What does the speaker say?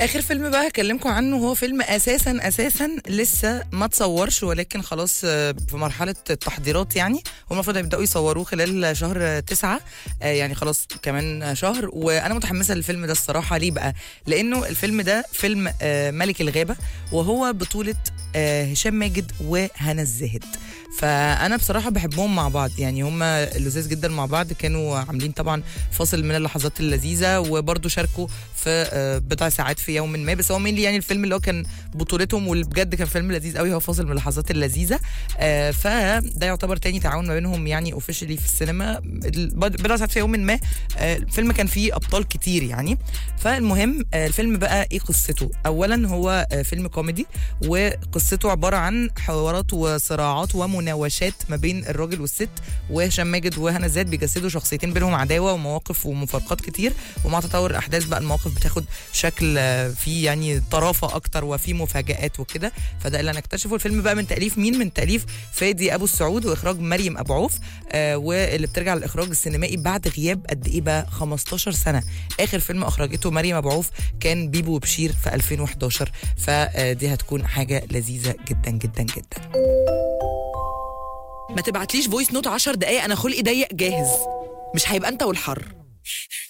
اخر فيلم بقى هكلمكم عنه هو فيلم اساسا اساسا لسه ما تصورش ولكن خلاص آه، في مرحله التحضيرات يعني هم المفروض هيبداوا يصوروه خلال شهر تسعة آه، يعني خلاص كمان شهر وانا متحمسه للفيلم ده الصراحه ليه بقى لانه الفيلم ده فيلم آه، ملك الغابه وهو بطوله آه، هشام ماجد وهنا الزاهد فانا بصراحه بحبهم مع بعض يعني هم لذيذ جدا مع بعض كانوا عاملين طبعا فاصل من اللحظات اللذيذه وبرضه شاركوا في آه، بضع ساعات في يوم ما بس هو مين يعني الفيلم اللي هو كان بطولتهم واللي بجد كان فيلم لذيذ قوي هو فاصل من اللحظات اللذيذه آه، فده يعتبر تاني تعاون ما بينهم يعني اوفيشلي في السينما ال- بضع ساعات في يوم ما آه، الفيلم كان فيه ابطال كتير يعني فالمهم آه، الفيلم بقى ايه قصته اولا هو آه، فيلم كوميدي وقصته عباره عن حوارات وصراعات ومناوشات ما بين الراجل والست وهشام ماجد وهنا الزاهد بيجسدوا شخصيتين بينهم عداوه ومواقف ومفارقات كتير ومع تطور الاحداث بقى المواقف بتاخد شكل آه، فيه يعني طرافه اكتر وفيه مفاجات وكده فده اللي هنكتشفه الفيلم بقى من تاليف مين من تاليف فادي ابو السعود واخراج مريم ابو عوف آه واللي بترجع للاخراج السينمائي بعد غياب قد ايه بقى 15 سنه اخر فيلم اخرجته مريم ابو عوف كان بيبو وبشير في 2011 فدي هتكون حاجه لذيذه جدا جدا جدا ما تبعتليش فويس نوت 10 دقايق انا خلقي ضيق جاهز مش هيبقى انت والحر